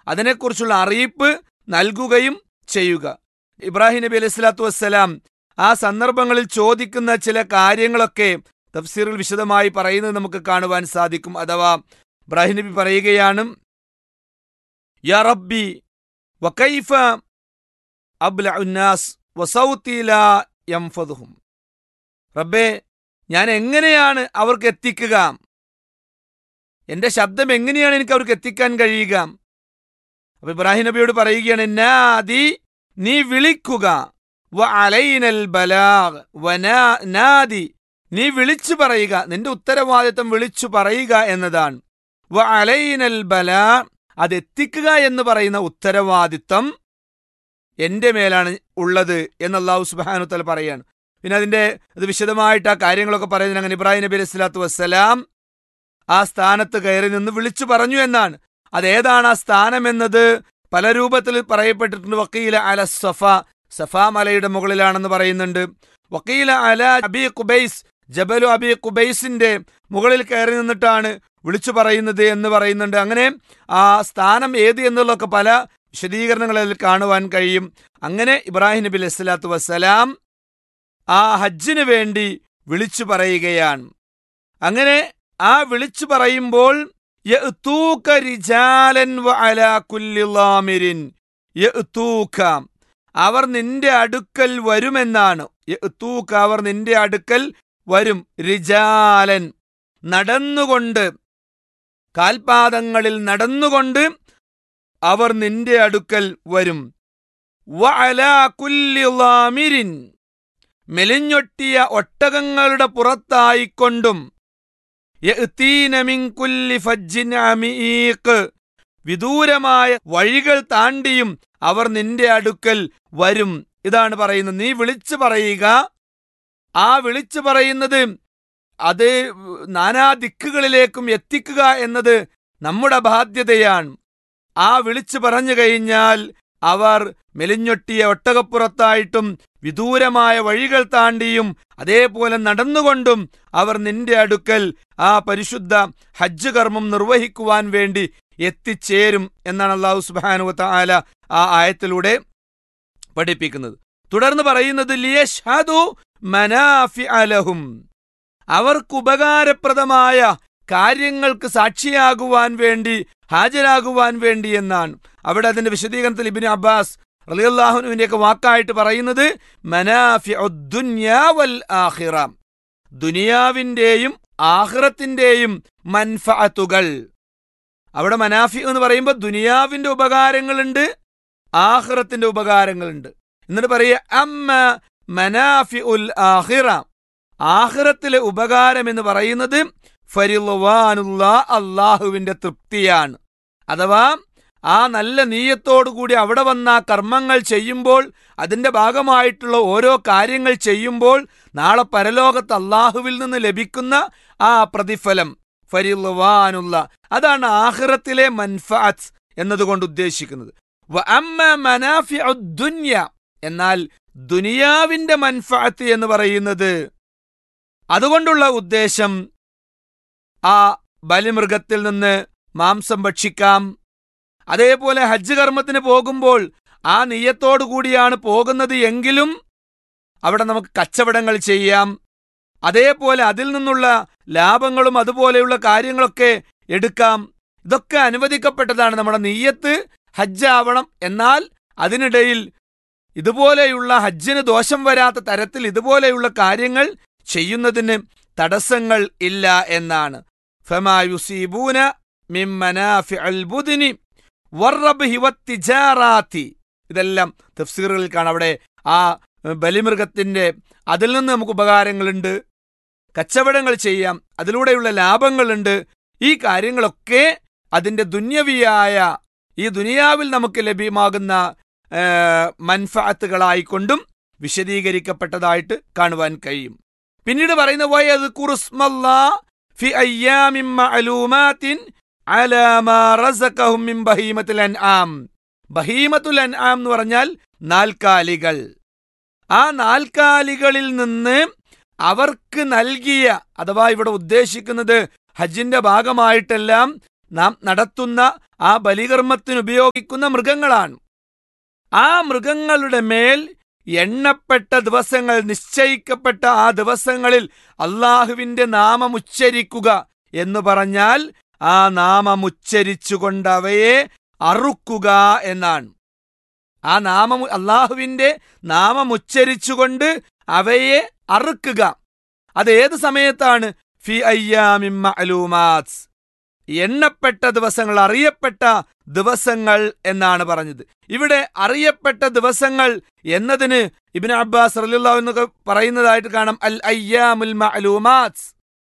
അതിനെക്കുറിച്ചുള്ള അറിയിപ്പ് നൽകുകയും ചെയ്യുക ഇബ്രാഹിം നബി അലൈഹി സ്വലാത്തു വസ്സലാം ആ സന്ദർഭങ്ങളിൽ ചോദിക്കുന്ന ചില കാര്യങ്ങളൊക്കെ തഫ്സീറിൽ വിശദമായി പറയുന്നത് നമുക്ക് കാണുവാൻ സാധിക്കും അഥവാ ഇബ്രാഹിം നബി പറയുകയാണ് യാ റബ്ബി വകൈഫ അബ്ലഉ ഉന്നാസ് വസൗതി ലാ യംഫദുഹും റബ്ബേ ഞാൻ എങ്ങനെയാണ് അവർക്ക് എത്തിക്കുക എന്റെ ശബ്ദം എങ്ങനെയാണ് എനിക്ക് അവർക്ക് എത്തിക്കാൻ കഴിയുക അപ്പൊ ഇബ്രാഹിം നബിയോട് പറയുകയാണ് നാദി നീ വിളിക്കുക വ അലൈനൽ ബലാഗ് വനാ- നാദി നീ വിളിച്ചു പറയുക നിന്റെ ഉത്തരവാദിത്തം വിളിച്ചു പറയുക എന്നതാണ് വ അലൈനൽ ബലാ അത് എത്തിക്കുക എന്ന് പറയുന്ന ഉത്തരവാദിത്തം എന്റെ മേലാണ് ഉള്ളത് എന്ന് അള്ളാഹു സുബാനു തല പറയാണ് പിന്നെ അതിന്റെ ഇത് വിശദമായിട്ട് ആ കാര്യങ്ങളൊക്കെ പറയുന്നത് അങ്ങനെ ഇബ്രാഹിം നബി അലൈഹി സ്വലാത്തു വസ്സലാം ആ സ്ഥാനത്ത് കയറി നിന്ന് വിളിച്ചു പറഞ്ഞു എന്നാണ് അതേതാണ് ആ സ്ഥാനം എന്നത് പല രൂപത്തിൽ പറയപ്പെട്ടിട്ടുണ്ട് വക്കീല അല സഫ സഫ മലയുടെ മുകളിലാണെന്ന് പറയുന്നുണ്ട് വക്കീല അല അബി കുബൈസ് ജബലു അബി കുബൈസിന്റെ മുകളിൽ കയറി നിന്നിട്ടാണ് വിളിച്ചു പറയുന്നത് എന്ന് പറയുന്നുണ്ട് അങ്ങനെ ആ സ്ഥാനം ഏത് എന്നുള്ളതൊക്കെ പല വിശദീകരണങ്ങളിൽ കാണുവാൻ കഴിയും അങ്ങനെ ഇബ്രാഹിം നബി അലൈഹി സ്വലാത്തു വസ്സലാം ആ ഹജ്ജിന് വേണ്ടി വിളിച്ചു പറയുകയാണ് അങ്ങനെ ആ വിളിച്ചു പറയുമ്പോൾ യഅ്തൂക റിജാലൻ വഅലാ കുല്ലി ളാമിരിൻ യഅ്തൂക അവർ നിന്റെ അടുക്കൽ വരുമെന്നാണ് യഅ്തൂക അവർ നിന്റെ അടുക്കൽ വരും റിജാലൻ നടന്നുകൊണ്ട് കാൽപാദങ്ങളിൽ നടന്നുകൊണ്ട് അവർ നിന്റെ അടുക്കൽ വരും വഅലാ കുല്ലി ളാമിരിൻ മെലിഞ്ഞൊട്ടിയ ഒട്ടകങ്ങളുടെ പുറത്തായിക്കൊണ്ടും യഅ്തീന മിൻ കുല്ലി ഫജ്ജിൻ അമീഖ് വിദൂരമായ വഴികൾ താണ്ടിയും അവർ നിന്റെ അടുക്കൽ വരും ഇതാണ് പറയുന്നത് നീ വിളിച്ചു പറയുക ആ വിളിച്ചു പറയുന്നത് അത് നാനാ ദിക്കുകളിലേക്കും എത്തിക്കുക എന്നത് നമ്മുടെ ബാധ്യതയാണ് ആ വിളിച്ചു പറഞ്ഞു കഴിഞ്ഞാൽ അവർ മെലിഞ്ഞൊട്ടിയ ഒട്ടകപ്പുറത്തായിട്ടും വിദൂരമായ വഴികൾ താണ്ടിയും അതേപോലെ നടന്നുകൊണ്ടും അവർ നിന്റെ അടുക്കൽ ആ പരിശുദ്ധ ഹജ്ജ് കർമ്മം നിർവഹിക്കുവാൻ വേണ്ടി എത്തിച്ചേരും എന്നാണ് അള്ളാഹു സുബാനു താല ആ ആയത്തിലൂടെ പഠിപ്പിക്കുന്നത് തുടർന്ന് പറയുന്നത് ലിയഷ്ഹദു മനാഫി അലഹും അവർക്ക് ഉപകാരപ്രദമായ കാര്യങ്ങൾക്ക് സാക്ഷിയാകുവാൻ വേണ്ടി ഹാജരാകുവാൻ വേണ്ടി എന്നാണ് അവിടെ അതിന്റെ വിശദീകരണത്തിൽ ഇബിന് അബ്ബാസ് റലിയല്ലാഹുനുവിന്റെയൊക്കെ വാക്കായിട്ട് പറയുന്നത് മനാഫി വൽ ആഖിറ ദുനിയാവിന്റെയും ആഖിറത്തിന്റെയും മൻഫഅത്തുകൾ അവിടെ മനാഫി എന്ന് പറയുമ്പോൾ ദുനിയാവിന്റെ ഉപകാരങ്ങളുണ്ട് ആഖിറത്തിന്റെ ഉപകാരങ്ങളുണ്ട് എന്നിട്ട് പറയുക അമ്മ മനാഫി ഉൽ ആഖിറ ആഖിറത്തിലെ ഉപകാരം എന്ന് പറയുന്നത് ഫരിളുവാനുള്ള അള്ളാഹുവിന്റെ തൃപ്തിയാണ് അഥവാ ആ നല്ല നീയത്തോടുകൂടി അവിടെ വന്ന ആ കർമ്മങ്ങൾ ചെയ്യുമ്പോൾ അതിന്റെ ഭാഗമായിട്ടുള്ള ഓരോ കാര്യങ്ങൾ ചെയ്യുമ്പോൾ നാളെ പരലോകത്ത് അള്ളാഹുവിൽ നിന്ന് ലഭിക്കുന്ന ആ പ്രതിഫലം ഫരിളുവാനുള്ള അതാണ് ആഹിറത്തിലെ മൻഫഅത്ത് എന്നതുകൊണ്ട് ഉദ്ദേശിക്കുന്നത് വ അമ്മ മനാഫിഉ ദുന്യ എന്നാൽ ദുനിയാവിന്റെ മൻഫഅത്ത് എന്ന് പറയുന്നത് അതുകൊണ്ടുള്ള ഉദ്ദേശം ആ ബലിമൃഗത്തിൽ നിന്ന് മാംസം ഭക്ഷിക്കാം അതേപോലെ ഹജ്ജ് കർമ്മത്തിന് പോകുമ്പോൾ ആ നെയ്യത്തോടു കൂടിയാണ് പോകുന്നത് എങ്കിലും അവിടെ നമുക്ക് കച്ചവടങ്ങൾ ചെയ്യാം അതേപോലെ അതിൽ നിന്നുള്ള ലാഭങ്ങളും അതുപോലെയുള്ള കാര്യങ്ങളൊക്കെ എടുക്കാം ഇതൊക്കെ അനുവദിക്കപ്പെട്ടതാണ് നമ്മുടെ നെയ്യത്ത് ഹജ്ജ് ആവണം എന്നാൽ അതിനിടയിൽ ഇതുപോലെയുള്ള ഹജ്ജിന് ദോഷം വരാത്ത തരത്തിൽ ഇതുപോലെയുള്ള കാര്യങ്ങൾ ചെയ്യുന്നതിന് തടസ്സങ്ങൾ ഇല്ല എന്നാണ് ഫമായുസീബൂന മിമ്മനാഫിഅൽ ബുദ്നി വർറബ്ഹി വത്തിജാറാത്തി ഇതെല്ലാം തഫ്സീറുകളിൽ കാണാം അവിടെ ആ ബലിമൃഗത്തിന്റെ അതിൽ നിന്ന് നമുക്ക് ഉപകാരങ്ങളുണ്ട് കച്ചവടങ്ങൾ ചെയ്യാം അതിലൂടെയുള്ള ലാഭങ്ങളുണ്ട് ഈ കാര്യങ്ങളൊക്കെ അതിന്റെ ദുന്യവിയായ ഈ ദുനിയാവിൽ നമുക്ക് ലഭ്യമാകുന്ന മൻഫാത്തുകളായിക്കൊണ്ടും വിശദീകരിക്കപ്പെട്ടതായിട്ട് കാണുവാൻ കഴിയും പിന്നീട് പറയുന്ന വയത് കുറുസ്മല്ലാ ഫി അയ്യാമിൻ മഅലൂമാത്തിൻ അലാ മാ റസഖഹും മിൻ ബഹീമത്തുൽ അൻആം ബഹീമത്തുൽ അൻആം എന്ന് പറഞ്ഞാൽ നാൽക്കാലികൾ ആ നാൽക്കാലികളിൽ നിന്ന് അവർക്ക് നൽകിയ അഥവാ ഇവിടെ ഉദ്ദേശിക്കുന്നത് ഹജ്ജിന്റെ ഭാഗമായിട്ടെല്ലാം നാം നടത്തുന്ന ആ ബലികർമ്മത്തിന് ഉപയോഗിക്കുന്ന മൃഗങ്ങളാണ് ആ മൃഗങ്ങളുടെ മേൽ എണ്ണപ്പെട്ട ദിവസങ്ങൾ നിശ്ചയിക്കപ്പെട്ട ആ ദിവസങ്ങളിൽ അള്ളാഹുവിന്റെ നാമം ഉച്ചരിക്കുക എന്ന് പറഞ്ഞാൽ ആ നാമം ഉച്ചരിച്ചുകൊണ്ട് അവയെ അറുക്കുക എന്നാണ് ആ നാമം അള്ളാഹുവിന്റെ നാമം ഉച്ചരിച്ചുകൊണ്ട് അവയെ അറുക്കുക അത് ഏത് സമയത്താണ് ഫി അയ്യാമിൻ മഅലൂമാത്ത് എണ്ണപ്പെട്ട ദിവസങ്ങൾ അറിയപ്പെട്ട ദിവസങ്ങൾ എന്നാണ് പറഞ്ഞത് ഇവിടെ അറിയപ്പെട്ട ദിവസങ്ങൾ എന്നതിന് ഇബിൻ അബ്ബാസ് റലിള്ളാഹു എന്നൊക്കെ പറയുന്നതായിട്ട് കാണാം അൽ അയ്യാമുൽ മഅലൂമാത്ത്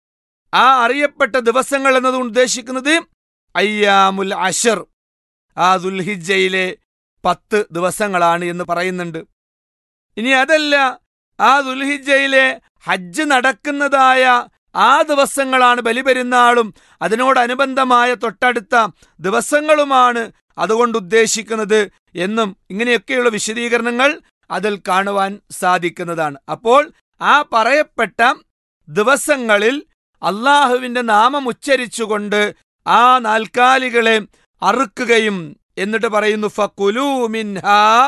ആ അറിയപ്പെട്ട ദിവസങ്ങൾ എന്നത് ഉദ്ദേശിക്കുന്നത് അയ്യാമുൽ അഷർ ആ ദുൽഹിജയിലെ പത്ത് ദിവസങ്ങളാണ് എന്ന് പറയുന്നുണ്ട് ഇനി അതല്ല ആ ദുൽഹിജയിലെ ഹജ്ജ് നടക്കുന്നതായ ആ ദിവസങ്ങളാണ് ബലിപെരുന്നാളും അതിനോടനുബന്ധമായ തൊട്ടടുത്ത ദിവസങ്ങളുമാണ് അതുകൊണ്ട് ഉദ്ദേശിക്കുന്നത് എന്നും ഇങ്ങനെയൊക്കെയുള്ള വിശദീകരണങ്ങൾ അതിൽ കാണുവാൻ സാധിക്കുന്നതാണ് അപ്പോൾ ആ പറയപ്പെട്ട ദിവസങ്ങളിൽ അള്ളാഹുവിന്റെ നാമം ഉച്ചരിച്ചുകൊണ്ട് ആ നാൽക്കാലികളെ അറുക്കുകയും എന്നിട്ട് പറയുന്നു ഫക്കുലൂ മിൻഹ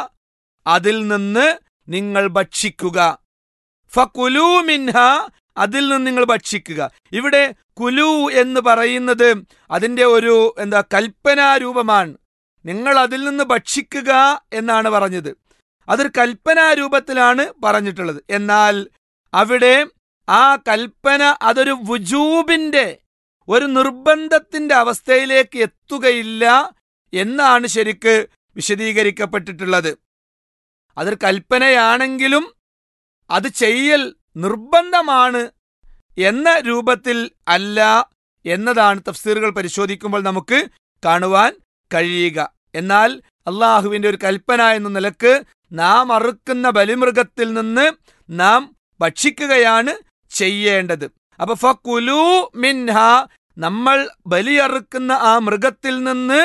അതിൽ നിന്ന് നിങ്ങൾ ഭക്ഷിക്കുക ഫക്കുലൂ മിൻഹ അതിൽ നിന്ന് നിങ്ങൾ ഭക്ഷിക്കുക ഇവിടെ കുലു എന്ന് പറയുന്നത് അതിന്റെ ഒരു എന്താ കൽപ്പനാരൂപമാണ് നിങ്ങൾ അതിൽ നിന്ന് ഭക്ഷിക്കുക എന്നാണ് പറഞ്ഞത് അതൊരു കൽപ്പനാരൂപത്തിലാണ് പറഞ്ഞിട്ടുള്ളത് എന്നാൽ അവിടെ ആ കൽപ്പന അതൊരു വുജൂബിന്റെ ഒരു നിർബന്ധത്തിന്റെ അവസ്ഥയിലേക്ക് എത്തുകയില്ല എന്നാണ് ശരിക്ക് വിശദീകരിക്കപ്പെട്ടിട്ടുള്ളത് അതൊരു കൽപ്പനയാണെങ്കിലും അത് ചെയ്യൽ നിർബന്ധമാണ് എന്ന രൂപത്തിൽ അല്ല എന്നതാണ് തഫ്സീറുകൾ പരിശോധിക്കുമ്പോൾ നമുക്ക് കാണുവാൻ കഴിയുക എന്നാൽ അള്ളാഹുവിന്റെ ഒരു കൽപ്പന എന്ന നിലക്ക് നാം അറുക്കുന്ന ബലിമൃഗത്തിൽ നിന്ന് നാം ഭക്ഷിക്കുകയാണ് ചെയ്യേണ്ടത് അപ്പൊ ഫക്കുലു മിൻഹ നമ്മൾ ബലിയറുക്കുന്ന ആ മൃഗത്തിൽ നിന്ന്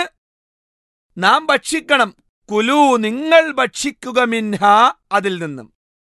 നാം ഭക്ഷിക്കണം കുലു നിങ്ങൾ ഭക്ഷിക്കുക മിൻഹ അതിൽ നിന്നും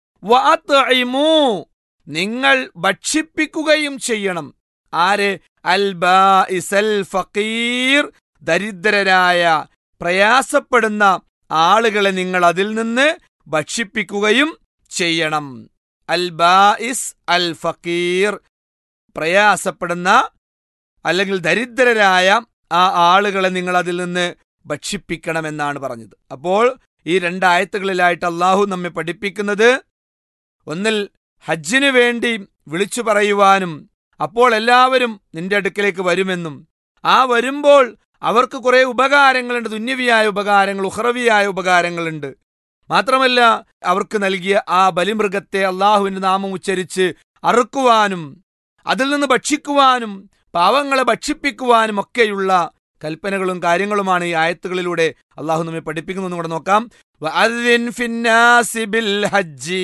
വഅത്ഇമൂ നിങ്ങൾ ഭക്ഷിപ്പിക്കുകയും ചെയ്യണം ആര് അൽ ബാഇസൽ ഫഖീർ ദരിദ്രരായ പ്രയാസപ്പെടുന്ന ആളുകളെ നിങ്ങൾ അതിൽ നിന്ന് ഭക്ഷിപ്പിക്കുകയും ചെയ്യണം അൽ ബാഇസ് അൽ ഫഖീർ പ്രയാസപ്പെടുന്ന അല്ലെങ്കിൽ ദരിദ്രരായ ആ ആളുകളെ നിങ്ങൾ അതിൽ നിന്ന് ഭക്ഷിപ്പിക്കണമെന്നാണ് പറഞ്ഞത് അപ്പോൾ ഈ രണ്ടായത്തുകളിലായിട്ട് അള്ളാഹു നമ്മെ പഠിപ്പിക്കുന്നത് ഒന്നിൽ ഹജ്ജിനു വേണ്ടി വിളിച്ചു പറയുവാനും അപ്പോൾ എല്ലാവരും നിന്റെ അടുക്കലേക്ക് വരുമെന്നും ആ വരുമ്പോൾ അവർക്ക് കുറെ ഉപകാരങ്ങളുണ്ട് തുന്യവിയായ ഉപകാരങ്ങൾ ഉഹ്റവിയായ ഉപകാരങ്ങളുണ്ട് മാത്രമല്ല അവർക്ക് നൽകിയ ആ ബലിമൃഗത്തെ അള്ളാഹുവിന്റെ നാമം ഉച്ചരിച്ച് അറുക്കുവാനും അതിൽ നിന്ന് ഭക്ഷിക്കുവാനും പാവങ്ങളെ ഭക്ഷിപ്പിക്കുവാനും ഒക്കെയുള്ള കൽപ്പനകളും കാര്യങ്ങളുമാണ് ഈ ആയത്തുകളിലൂടെ അള്ളാഹു നമ്മെ പഠിപ്പിക്കുന്നത് കൂടെ നോക്കാം വഅദ്ദിൻ ഫിന്നാസി ബിൽ ഹജ്ജി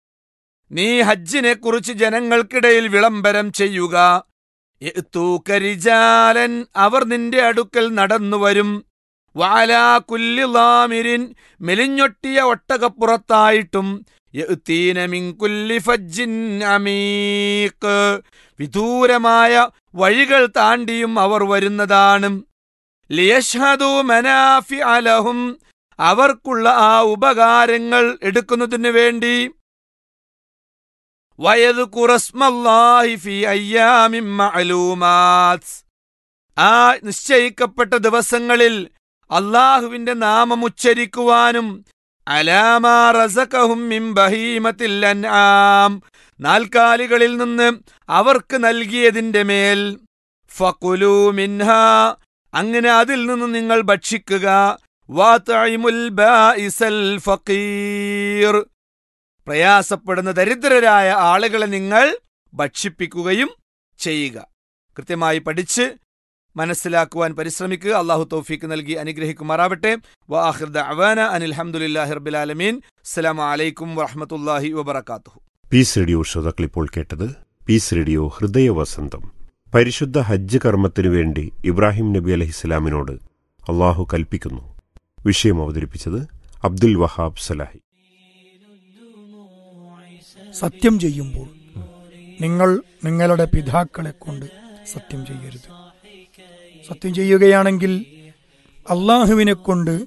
നീ ഹജ്ജിനെ കുറിച്ച് ജനങ്ങൾക്കിടയിൽ വിളംബരം ചെയ്യുക യഅ്തൂകരിജാലൻ അവർ നിന്റെ അടുക്കൽ നടന്നു വരും വാലാ കുല്ലി ലാമിരിൻ മെലിഞ്ഞൊട്ടിയ ഒട്ടകപ്പുറത്തായിട്ടും യഅ്തീന മിൻ കുല്ലി ഫജ്ജിൻ അമീഖ് വിദൂരമായ വഴികൾ താണ്ടിയും അവർ വരുന്നതാണ് ലിയഷ്ഹദു മനാഫി അലഹും അവർക്കുള്ള ആ ഉപകാരങ്ങൾ എടുക്കുന്നതിന് വേണ്ടി വയതുകുറസ്മല്ലാഹി ഫി അയ്യാമിൻ മഅലൂമാത്ത് ആ നിശ്ചയിക്കപ്പെട്ട ദിവസങ്ങളിൽ അള്ളാഹുവിന്റെ നാമം ഉച്ചരിക്കുവാനും അലാമാ റസഖഹും മിൻ ബഹീമത്തിൽ അൻആം നാൽക്കാലികളിൽ നിന്ന് അവർക്ക് നൽകിയതിന്റെ മേൽ ഫകുലു മിൻഹ അങ്ങനെ അതിൽ നിന്ന് നിങ്ങൾ ഭക്ഷിക്കുക വാതഇമുൽ ബാഇസൽ ഫഖീർ പ്രയാസപ്പെടുന്ന ദരിദ്രരായ ആളുകളെ നിങ്ങൾ ഭക്ഷിപ്പിക്കുകയും ചെയ്യുക കൃത്യമായി പഠിച്ച് മനസ്സിലാക്കുവാൻ പരിശ്രമിക്കുക അള്ളാഹു തൗഫീക്ക് നൽകി അനുഗ്രഹിക്കുമാറാവട്ടെ വാഹിർദ അവാന അനിൽ ഹംദുലില്ലാഹി റബ്ബിൽ ആലമീൻ അസ്സലാമു അലൈക്കും വറഹ്മത്തുള്ളാഹി വബറകാതുഹു പീസ് റേഡിയോ ശ്രോതാക്കൾ ഇപ്പോൾ കേട്ടത് പീസ് റേഡിയോ ഹൃദയവസന്തം പരിശുദ്ധ ഹജ്ജ് കർമ്മത്തിനു വേണ്ടി ഇബ്രാഹിം നബി അലഹിസ്ലാമിനോട് അള്ളാഹു കൽപ്പിക്കുന്നു വിഷയം അവതരിപ്പിച്ചത് അബ്ദുൽ വഹാബ് സലാഹി സത്യം ചെയ്യുമ്പോൾ നിങ്ങൾ നിങ്ങളുടെ പിതാക്കളെ കൊണ്ട് സത്യം ചെയ്യരുത് സത്യം ചെയ്യുകയാണെങ്കിൽ അള്ളാഹുവിനെ കൊണ്ട്